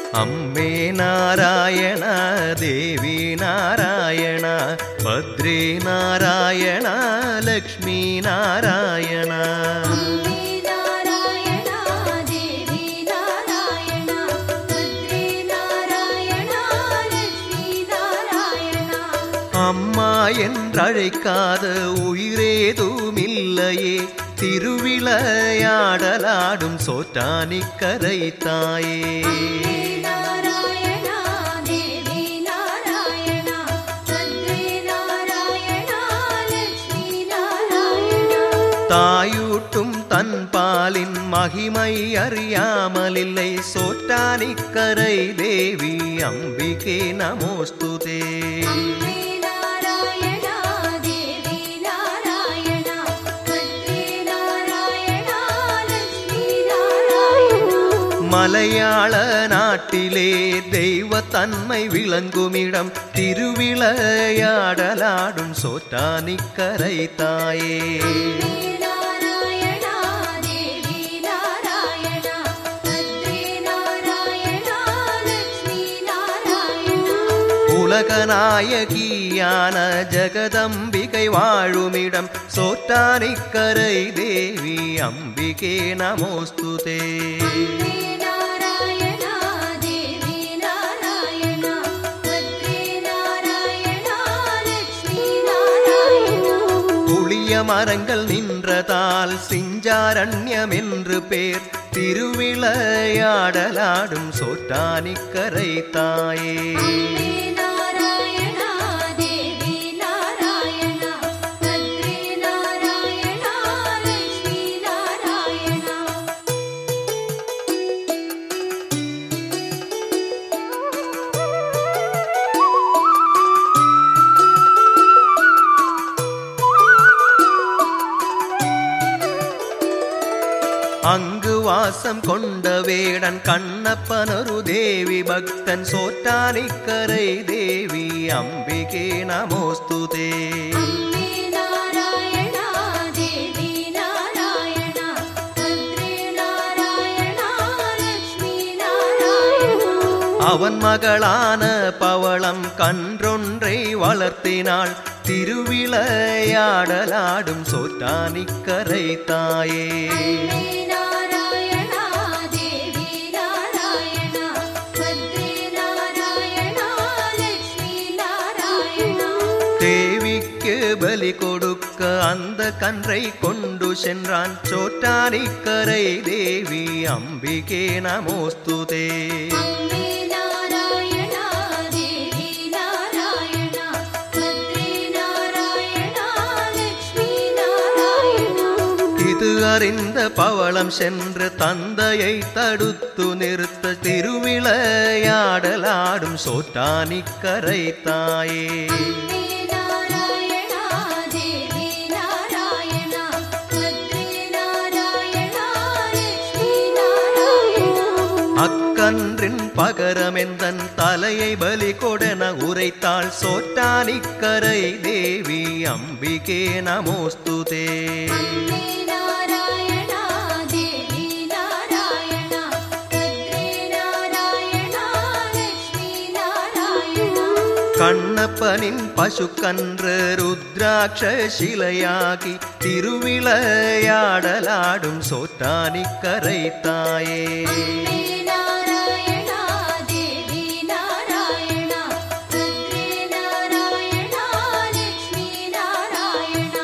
அம்மே நாராயண தேவி நாராயண பத்ரே நாராயண லக்ஷ்மி நாராயண அம்மே நாராயணா தேவி நாராயணா பத்ரே நாராயணா லக்ஷ்மி நாராயணா அம்மா என்றழைக்காத உயிரேதுமில்லையே திருவிளையாடலாடும் சோற்றானிக்கரை தாயே நாராயணா தேவி நாராயணா பத்ரே நாராயணா லக்ஷ்மி நாராயணா தாயூட்டும் தன் பாலின் மகிமை அறியாமலில்லை சோற்றானிக்கரை தேவி அம்பிகே நமோஸ்துதே அம்மே நாராயணா தேவி நாராயணா பத்ரே நாராயணா லக்ஷ்மி நாராயணா மலையாள நாட்டிலே தெய்வ தன்மை விளங்குமிடம் திருவிளையாடலாடும் சோற்றானிக்கரை தாயே நாராயணா தேவி நாராயணா பத்ரே நாராயணா லக்ஷ்மி நாராயணா உலகநாயகியான ஜெகதம்பிகை வாழுமிடம் சோற்றானிக்கரை தேவி அம்பிகே நமோஸ்துதே அம்மே நாராயணா தேவி நாராயணா பத்ரே நாராயணா லக்ஷ்மி நாராயணா புளிய மரங்கள் நின்றதால் சிஞ்சாரண்யம் என்று பேர் திருவிளையாடலாடும் சோற்றானிக்கரை தாயே அம்மே நாராயணா தேவி நாராயணா பத்ரே நாராயணா லக்ஷ்மி நாராயணா அங்கு வாசம் கொண்ட வேடன் கண்ணப்பனொரு தேவி பக்தன் சோற்றானிக்கரை தேவி அம்பிகே நமோஸ்துதே அம்மே நாராயணா தேவி நாராயணா பத்ரே நாராயணா லக்ஷ்மி நாராயணா அவன் மகளான பவளம் கன்றொன்றை வளர்த்தினாள் திருவிளையாடலாடும் சோற்றானிக்கரை தாயே அம்மே நாராயணா தேவி நாராயணா பத்ரே நாராயணா லக்ஷ்மி நாராயணா தேவிக்கு பலி கொடுக்க அந்த கன்றை கொண்டு சென்றான் சோற்றானிக்கரை தேவி அம்பிகே நமோஸ்துதே அம்மே நாராயணா தேவி நாராயணா பத்ரே நாராயணா லக்ஷ்மி நாராயணா இது அறிந்த பவளம் சென்று தந்தையை தடுத்து நிறுத்த திருவிளையாடலாடும் சோற்றானிக்கரை தாயே அம்மே நாராயணா தேவி நாராயணா பத்ரே நாராயணா லக்ஷ்மி நாராயணா அக்கன்றின் பகரமெந்தன் தலையை பலி கொடன உரைத்தாள் சோற்றானிக்கரை தேவி அம்பிகே நமோஸ்துதே அம்மே நாராயணா தேவி நாராயணா பத்ரே நாராயணா லக்ஷ்மி நாராயணா கண்ணப்பனின் பசுக்கன்று ருத்ராட்ச சிலையாகி திருவிளையாடலாடும் சோற்றானிக்கரை தாயே அம்மே நாராயணா தேவி நாராயணா பத்ரே நாராயணா லக்ஷ்மி நாராயணா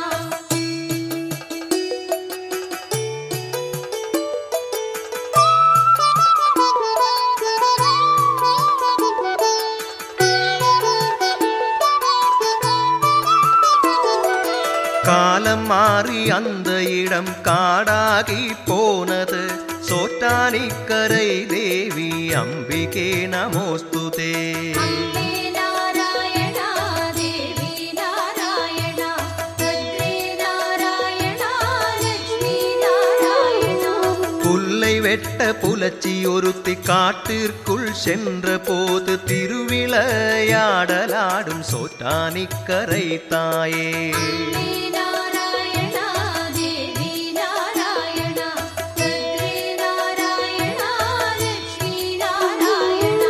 காலம் மாறி அந்த இடம் காடாகி போனது சோற்றானிக்கரை தேவி அம்பிகே நமோஸ்துதே அம்மே நாராயணா தேவி நாராயணா பத்ரே நாராயணா லக்ஷ்மி நாராயணா புல்லை வெட்ட புலச்சி ஒருத்தி காட்டிற்குள் சென்ற போது திருவிளையாடலாடும் சோற்றானிக்கரை தாயே அம்மே நாராயணா தேவி நாராயணா பத்ரே நாராயணா லக்ஷ்மி நாராயணா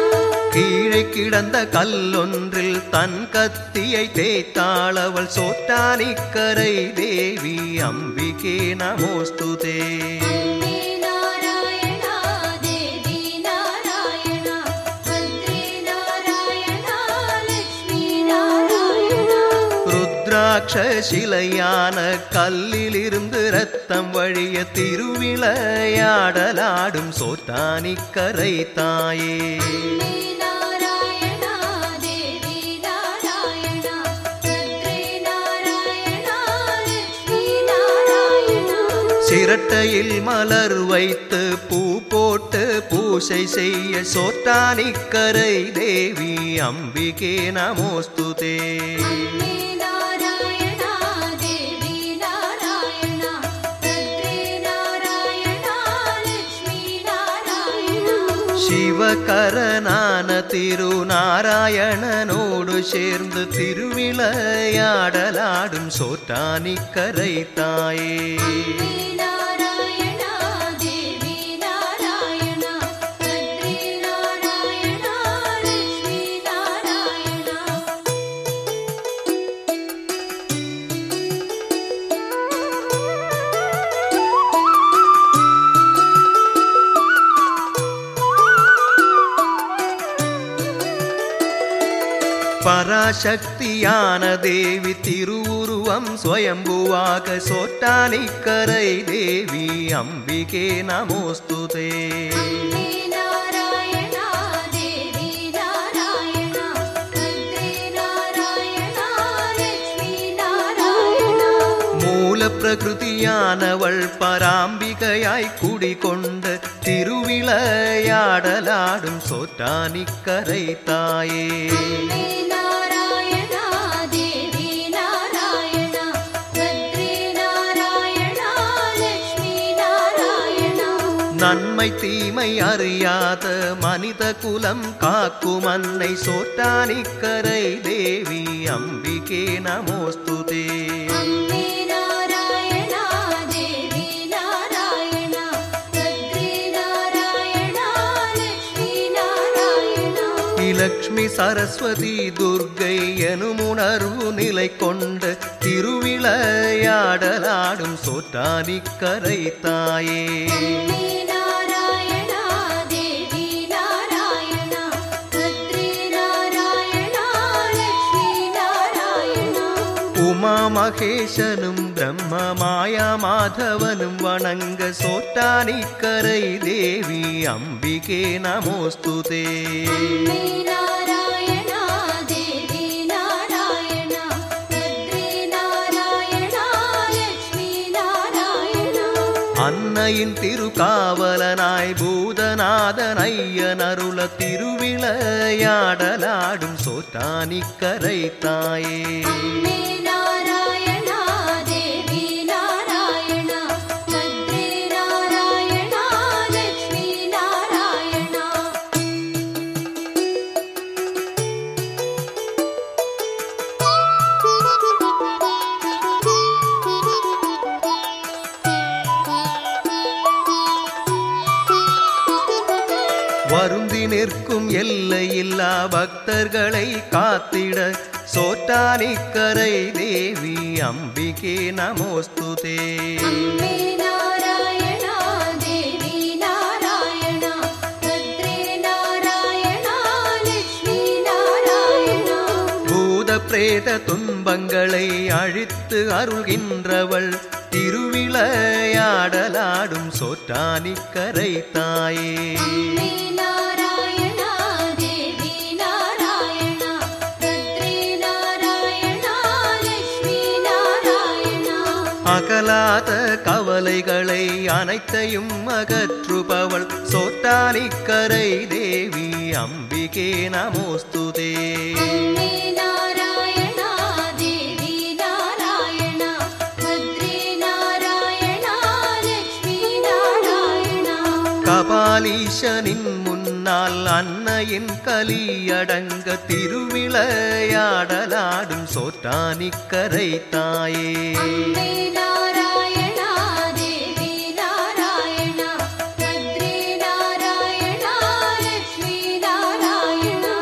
கீழே கிடந்த கல்லொன்றில் தன் கத்தியை தேய்த்தாள் அவள் சோட்டானிக்கரை தேவி அம்பிகே நமோஸ்துதே அம்பே நாராயணா தேவி நாராயணா பத்ரே நாராயணா லக்ஷ்மி நாராயணா ருத்ராட்ச சிலையான கல்லிலிருந்து ரத்தம் வழிய திருவிளையாடலாடும் சோட்டானிக்கரை தாயே அம்பே நாராயணா தேவி நாராயணா பத்ரே நாராயணா லக்ஷ்மி நாராயணா சிரட்டையில் மலர் வைத்து பூ போட்டு பூசை செய்ய சோட்டானிக்கரை தேவி அம்பிகே நமோஸ்துதே அம்பே நாராயணா தேவி நாராயணா பத்ரே நாராயணா லக்ஷ்மி நாராயணா சிவகரனான திருநாராயணனோடு சேர்ந்து திருவிளையாடலாடும் சோட்டானிக்கரை தாயே அம்பே நாராயணா தேவி நாராயணா பத்ரே நாராயணா லக்ஷ்மி நாராயணா பராசக்தியான தேவி திருவுருவம் ஸ்வயம்புவாக சோட்டானிக்கரை தேவி அம்பிகே நமோஸ்துதே அம்பே நாராயணா தேவி நாராயணா பத்ரே நாராயணா லக்ஷ்மி நாராயணா மூல பிரகிருதியானவள் பராம்பிகையாய் குடிகொண்ட திருவிளையாடலாடும் சோட்டானிக்கரை தாயே அம்பே நாராயணா தேவி நாராயணா பத்ரே நாராயணா லக்ஷ்மி நாராயணா நன்மை தீமை அறியாத மனித குலம் காக்கும் அன்னை சோட்டானிக்கரை தேவி அம்பிகே நமோஸ்துதே அம்பே நாராயணா தேவி நாராயணா பத்ரே நாராயணா லக்ஷ்மி நாராயணா லக்ஷ்மி சரஸ்வதி துர்க்கை எனும் உணர்வு நிலை கொண்ட திருவிளையாடலாடும் சோட்டானிக்கரை தாயே அம்பே நாராயணா தேவி நாராயணா பத்ரே நாராயணா லக்ஷ்மி நாராயணா உமா மகேசனும் பிரம்ம மாயா மாதவனும் வணங்க சோட்டானிக்கரை தேவி அம்பிகே நமோஸ்துதே அம்பே நாராயணா தேவி நாராயணா பத்ரே நாராயணா லக்ஷ்மி நாராயணா அன்னையின் திருக்காவலனாய் பூதநாதன் ஐயன் அருள திருவிளையாடலாடும் சோட்டானிக்கரை தாயே அம்பே நாராயணா தேவி நாராயணா பத்ரே நாராயணா லக்ஷ்மி நாராயணா வருந்தி நிற்கும் எல்லையில்லா பக்தர்களை காத்திட சோட்டானிக்கரை தேவி அம்பிகே நமோஸ்துதே அம்பே நாராயணா தேவி நாராயணா பத்ரே நாராயணா லக்ஷ்மி நாராயணா பூத பிரேத துன்பங்களை அழித்து அருள்கின்றவள் திருவிளையாடலாடும் சோட்டானிக்கரை தாயே அம்பே நாராயணா தேவி நாராயணா பத்ரே நாராயணா லக்ஷ்மி நாராயணா அகலாத கவலைகளை அனைத்தையும் அகற்றுபவள் சோட்டானிக்கரை தேவி அம்பிகே நமோஸ்துதே அம்பே நாராயணா தேவி நாராயணா பத்ரே நாராயணா லக்ஷ்மி நாராயணா கபாலீசனின் முன்னால் அன்னையின் கலியடங்க திருவிளையாடலாடும் சோட்டானிக்கரை தாயே அம்பே நாராயணா தேவி நாராயணா பத்ரே நாராயணா லக்ஷ்மி நாராயணா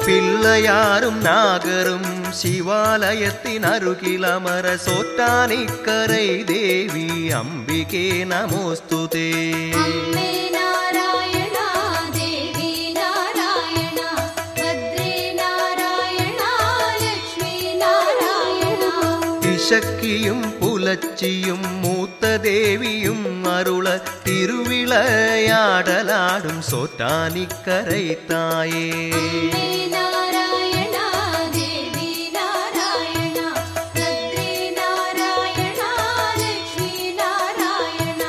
பிள்ளையாரும் நாகரும் சிவாலயத்தின் அருகில் அமர சோட்டானிக்கரை தேவி அம்பிகே நமோஸ்துதே அம்மே நாராயணா தேவி நாராயணா பத்ரே நாராயணா லக்ஷ்மி நாராயணா இசக்கியும் புலச்சியும் மூத்த தேவியும் அருள திருவிளையாடலாடும் சோட்டானிக்கரை தாயே அம்மே நாராயணா தேவி நாராயணா பத்ரே நாராயணா லக்ஷ்மி நாராயணா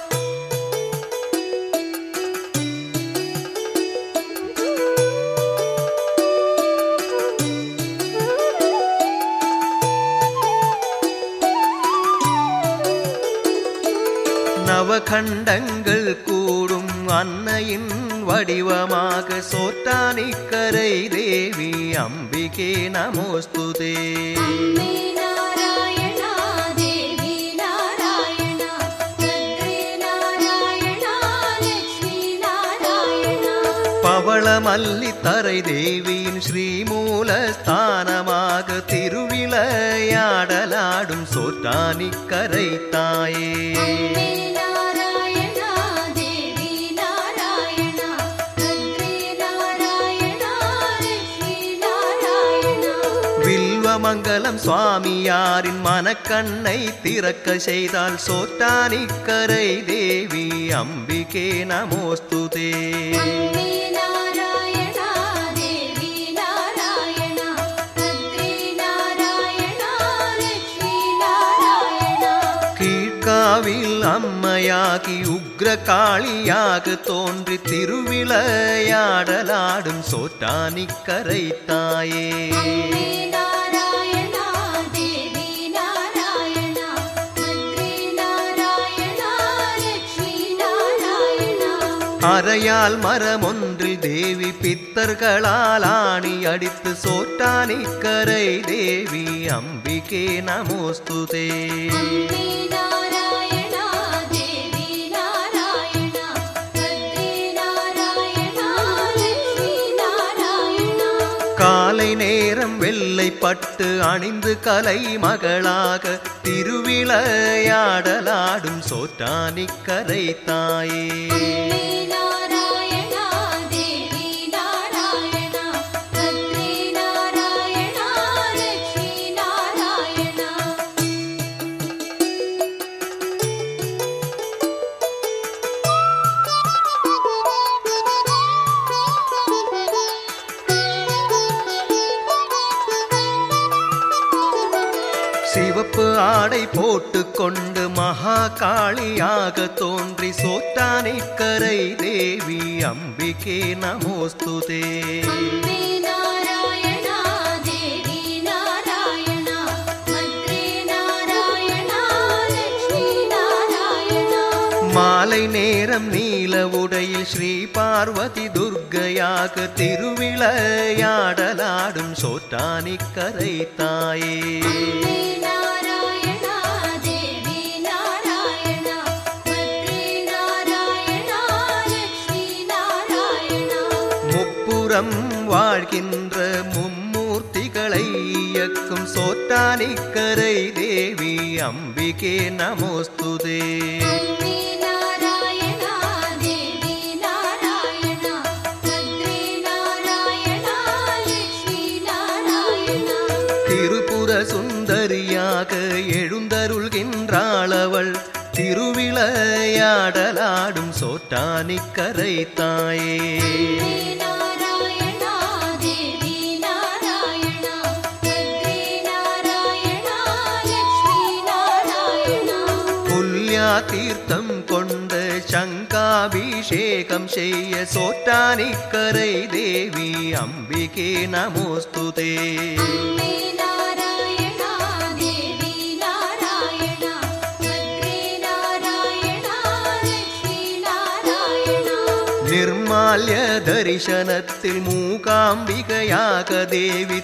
நவகண்டங்கள் கூடும் அன்னையின் வடிவமாக சோட்டானிக்கரை தேவி அம்பிகே நமோஸ்துதே அம்மே நாராயணா தேவி நாராயணா பத்ரே நாராயணா லக்ஷ்மி நாராயணா பவளமல்லி தரை தேவியின் ஸ்ரீமூல ஸ்தானமாக திருவிளையாடலாடும் சோட்டானிக்கரை தாயே அம்மே நாராயணா தேவி நாராயணா பத்ரே நாராயணா லக்ஷ்மி நாராயணா வில்வமங்கலம் சுவாமியாரின் மனக்கண்ணை திறக்க செய்தால் சோட்டானிக்கரை தேவி அம்பிகே நமோஸ்துதே அம்மே நாராயணா தேவி நாராயணா பத்ரே நாராயணா லக்ஷ்மி நாராயணா கீழ்காவில் அம்மையாகி உக்ர காளியாக தோன்றி திருவிளையாடலாடும் சோட்டானிக்கரை தாயே அம்மே நாராயணா தேவி நாராயணா பத்ரே நாராயணா லக்ஷ்மி நாராயணா அறையால் மரமொன்றில் தேவி பித்தர்களால் ஆணி அடித்து சோட்டானிக்கரை தேவி அம்பிகே நமோஸ்துதே அம்மே நாராயணா தேவி நாராயணா பத்ரே நாராயணா லக்ஷ்மி நாராயணா காலை நேரம் வெள்ளை பட்டு அணிந்து கலை மகளாக திருவிளையாடலாடும் சோட்டானிக்கரை தாயே அம்மே நாராயணா தேவி நாராயணா பத்ரே நாராயணா லக்ஷ்மி நாராயணா சிவப்பு ஆடை போட்டுக்கொண்டு மகா காளியாக தோன்றி சோட்டானிக்கரை தேவி அம்பிகே நமோஸ்துதே அம்மே நாராயணா தேவி நாராயணா பத்ரே நாராயணா லக்ஷ்மி நாராயணா மாலை நேரம் நீல உடையில் ஸ்ரீ பார்வதி துர்க்கையாக திருவிளையாடலாடும் சோட்டானிக்கரை தாயே அம்மே நாராயணா தேவி நாராயணா பத்ரே நாராயணா லக்ஷ்மி நாராயணா முப்புறம் வாழ்கின்ற மும்மூர்த்திகளை இயக்கும் சோட்டானிக்கரை தேவி அம்பிகே நமோஸ்துதே அம்மே நாராயணா தேவி நாராயணா பத்ரே நாராயணா லக்ஷ்மி நாராயணா திருப்புர சுந்தரியாக எழுந்தருள்கின்றாளவள் திருவிளையாடலாடும் சோட்டானிக்கரை தாயே அம்மே நாராயணா தேவி நாராயணா பத்ரே நாராயணா லக்ஷ்மி நாராயணா புல்யா தீர்த்தம் கொண்ட சங்காபிஷேகம் செய்ய சோட்டானிக்கரை தேவி அம்பிகே நமோஸ்துதே அம்மே நாராயணா தேவி நாராயணா பத்ரே நாராயணா லக்ஷ்மி நாராயணா நிர்மால்ய தரிசனத்தில் மூகாம்பிகையாக தேவி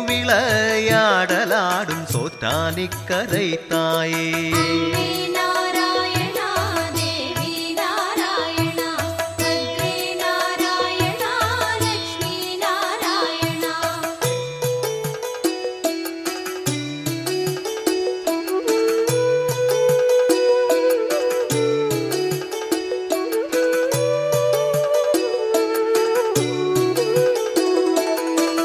திருவிளையாடலாடும் சோட்டானிக்கரை தாயே அம்மே நாராயணா தேவி நாராயணா பத்ரே நாராயணா லக்ஷ்மி நாராயணா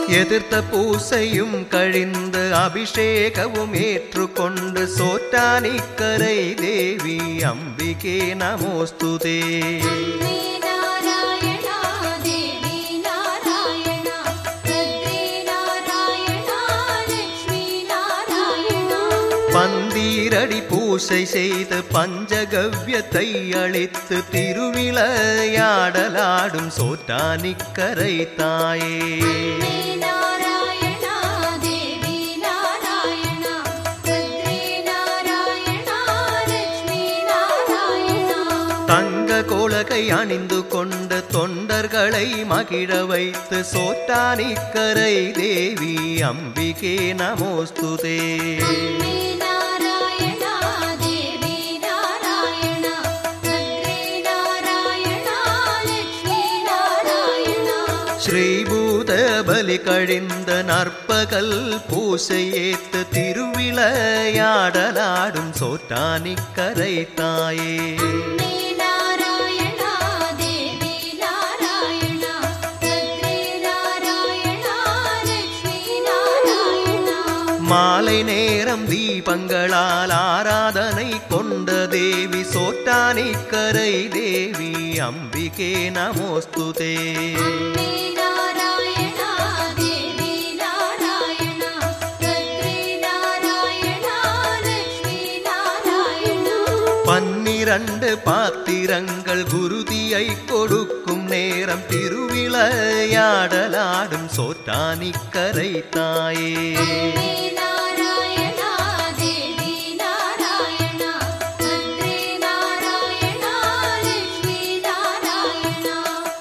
எதிர்த்த பூசையும் கழிந்து அபிஷேகവും ஏற்றுக்கொண்டு சோட்டானிக்கரை தேவி அம்பிகே நமோஸ்துதே அம்மே நாராயணா தேவி நாராயணா பத்ரே நாராயணா லக்ஷ்மி நாராயணா பந்தீரடி பூசை செய்து பஞ்சகவ்யத்தை அளித்து திருவிளையாடலாடும் சோட்டானிக்கரை தாயே அம்மே நாராயணா தேவி நாராயணா பத்ரே நாராயணா லக்ஷ்மி நாராயணா தங்க கோலகை அணிந்து கொண்டு தொண்டர்களை மகிழ வைத்து சோட்டானிக்கரை தேவி அம்பிகே நமோஸ்துதே அம்மே நாராயணா தேவி நாராயணா பத்ரே நாராயணா லக்ஷ்மி நாராயணா ஸ்ரீபூத பலி கழிந்த நற்பகல் பூசை ஏத்து திருவிளையாடலாடும் சோட்டானிக்கரை தாயே அம்மே நாராயணா தேவி நாராயணா பத்ரே நாராயணா லக்ஷ்மி நாராயணா மாலை நேரம் தீபங்களால் ஆராதனை கொண்ட தேவி சோட்டானிக்கரை தேவி அம்பிகே நமோஸ்துதே அம்மே நாராயணா தேவி நாராயணா பத்ரே நாராயணா லக்ஷ்மி நாராயணா பன்னிரண்டு பாத்திரங்கள் குருதியை கொடுக்கும் நேரம் திருவிளையாடலாடும் சோட்டானிக்கரை தாயே அம்மே நாராயணா தேவி நாராயணா பத்ரே நாராயணா லக்ஷ்மி நாராயணா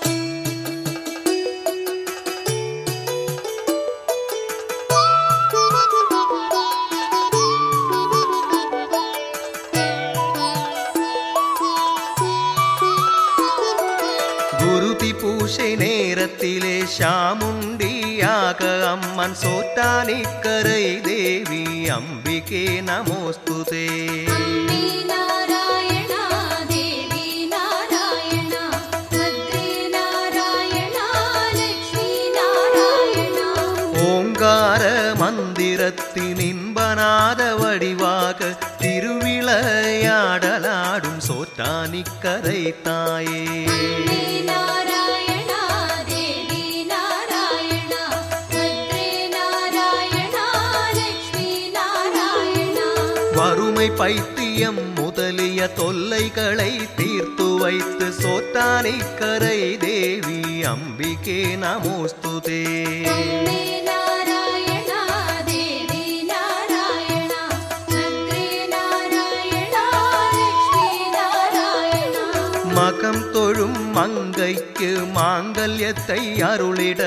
குருதி பூஷை நேரத்திலே ஷாமுண்டியாக அம்மன் சோட்டானிக்கரை தேவி அம்பிகே நமோஸ்துதே அம்மே நாராயணா தேவி நாராயணா பத்ரே நாராயணா லக்ஷ்மி நாராயணா ஓங்கார மந்திரத்தின் இன்பநாத வடிவாக திருவிளையாடலாடும் சோட்டானிக்கரை தாயே அம்மே நாராயணா தேவி நாராயணா பத்ரே நாராயணா லக்ஷ்மி நாராயணா வறுமை பைத்தியம் முதலிய தொல்லைகளை தீர்த்து வைத்து சோட்டானிக்கரை தேவி அம்பிகே நமோஸ்துதே அம்மே நாராயணா தேவி நாராயணா பத்ரே நாராயணா லக்ஷ்மி நாராயணா மகம் தொழும் மங்கைக்கு மாங்கல்யத்தை அருளிட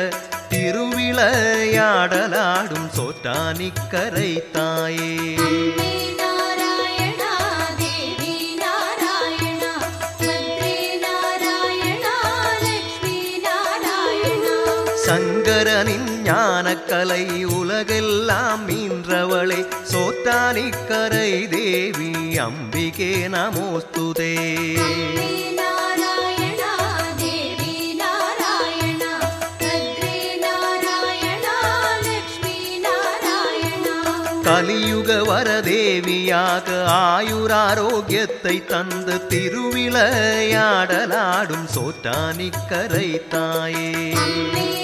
திருவிளையாடலாடும் சோட்டானிக்கரை தாயே அம்மே நாராயணா தேவி நாராயணா பத்ரே நாராயணா லக்ஷ்மி நாராயணா சங்கரனின் ஞானக்கலை உலகெல்லாம் மீன்றவளே சோட்டானிக்கரை தேவி அம்பிகே நமோஸ்துதே அம்மே நாராயணா தேவி நாராயணா பத்ரே நாராயணா லக்ஷ்மி நாராயணா கலியுக வரதேவியாக ஆயுராரோக்கியத்தை தந்து திருவிளையாடலாடும் சோட்டானிக்கரை தாயே அம்மே